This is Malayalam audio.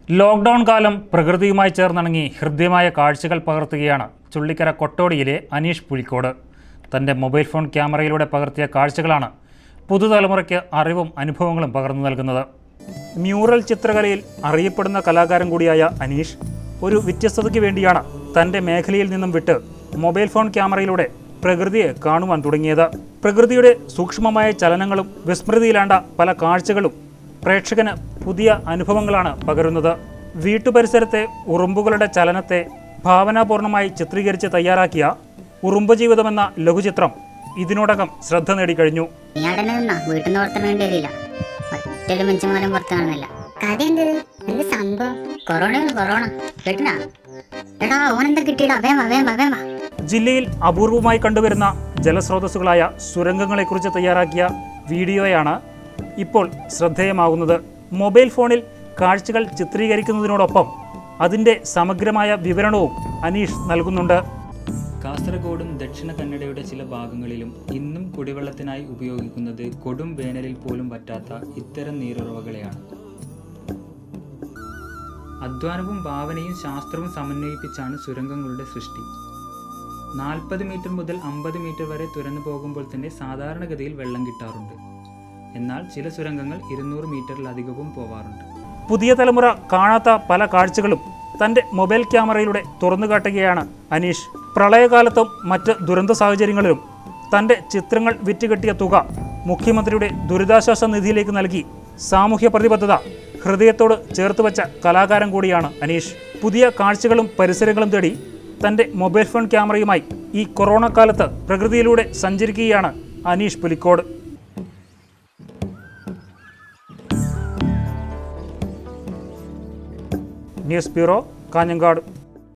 ലോക്ക്ഡൗൺ കാലം പ്രകൃതിയുമായി ചേർന്നിണങ്ങി ഹൃദ്യമായ കാഴ്ചകൾ പകർത്തുകയാണ് ചുള്ളിക്കര കൊട്ടോടിയിലെ അനീഷ് പുലിക്കോട് തൻ്റെ മൊബൈൽ ഫോൺ ക്യാമറയിലൂടെ പകർത്തിയ കാഴ്ചകളാണ് പുതുതലമുറയ്ക്ക് അറിവും അനുഭവങ്ങളും പകർന്നു നൽകുന്നത് മ്യൂറൽ ചിത്രകലയിൽ അറിയപ്പെടുന്ന കലാകാരൻ കൂടിയായ അനീഷ് ഒരു വ്യത്യസ്തതയ്ക്ക് വേണ്ടിയാണ് തൻ്റെ മേഖലയിൽ നിന്നും വിട്ട് മൊബൈൽ ഫോൺ ക്യാമറയിലൂടെ പ്രകൃതിയെ കാണുവാൻ തുടങ്ങിയത് പ്രകൃതിയുടെ സൂക്ഷ്മമായ ചലനങ്ങളും വിസ്മൃതിയിലാണ്ട പല കാഴ്ചകളും പ്രേക്ഷകന് പുതിയ അനുഭവങ്ങളാണ് പകരുന്നത് വീട്ടുപരിസരത്തെ ഉറുമ്പുകളുടെ ചലനത്തെ ഭാവനാപൂർണമായി ചിത്രീകരിച്ച് തയ്യാറാക്കിയ ഉറുമ്പ് ജീവിതമെന്ന ലഘുചിത്രം ഇതിനോടകം ശ്രദ്ധ നേടിക്കഴിഞ്ഞു ഇയാടെ നിന്നാ വീട്ടിൽ നിന്ന് പുറത്തിറങ്ങേണ്ടി വരില്ല ഒറ്റൊരു മനുഷ്യന്മാരും പുറത്ത് കാണുന്നില്ല കഥ എന്ത് എന്ത് സംഭവം കൊറോണ കൊറോണ കേട്ടിനാ എടാ ഓനെന്താ കിട്ടിയടാ വേമ വേമ വേമ ജില്ലയിൽ അപൂർവമായി കണ്ടുവരുന്ന ജലസ്രോതസ്സുകളായ സുരംഗങ്ങളെക്കുറിച്ച് തയ്യാറാക്കിയ വീഡിയോയാണ് ഇപ്പോൾ ശ്രദ്ധേയമാകുന്നത് മൊബൈൽ ഫോണിൽ കാഴ്ചകൾ ചിത്രീകരിക്കുന്നതിനോടൊപ്പം അതിൻ്റെ സമഗ്രമായ വിവരണവും അനീഷ് നൽകുന്നുണ്ട് കാസർഗോഡും ദക്ഷിണ കന്നഡയുടെ ചില ഭാഗങ്ങളിലും ഇന്നും കുടിവെള്ളത്തിനായി ഉപയോഗിക്കുന്നത് കൊടും വേനലിൽ പോലും പറ്റാത്ത ഇത്തരം നീരുറവകളെയാണ് അധ്വാനവും ഭാവനയും ശാസ്ത്രവും സമന്വയിപ്പിച്ചാണ് സുരംഗങ്ങളുടെ സൃഷ്ടി നാൽപ്പത് മീറ്റർ മുതൽ അമ്പത് മീറ്റർ വരെ തുരന്നു പോകുമ്പോൾ തന്നെ സാധാരണഗതിയിൽ വെള്ളം കിട്ടാറുണ്ട് എന്നാൽ ചില സുരംഗങ്ങൾ ഇരുന്നൂറ് മീറ്ററിലധികവും പോവാറുണ്ട് പുതിയ തലമുറ കാണാത്ത പല കാഴ്ചകളും തൻ്റെ മൊബൈൽ ക്യാമറയിലൂടെ തുറന്നു കാട്ടുകയാണ് അനീഷ് പ്രളയകാലത്തും മറ്റ് ദുരന്ത സാഹചര്യങ്ങളിലും തൻ്റെ ചിത്രങ്ങൾ വിറ്റുകിട്ടിയ തുക മുഖ്യമന്ത്രിയുടെ ദുരിതാശ്വാസ നിധിയിലേക്ക് നൽകി സാമൂഹ്യ പ്രതിബദ്ധത ഹൃദയത്തോട് ചേർത്ത് വെച്ച കലാകാരൻ കൂടിയാണ് അനീഷ് പുതിയ കാഴ്ചകളും പരിസരങ്ങളും തേടി തൻ്റെ മൊബൈൽ ഫോൺ ക്യാമറയുമായി ഈ കൊറോണ കാലത്ത് പ്രകൃതിയിലൂടെ സഞ്ചരിക്കുകയാണ് അനീഷ് പുലിക്കോട് ന്യൂസ് ബ്യൂറോ കാഞ്ഞങ്ങാട്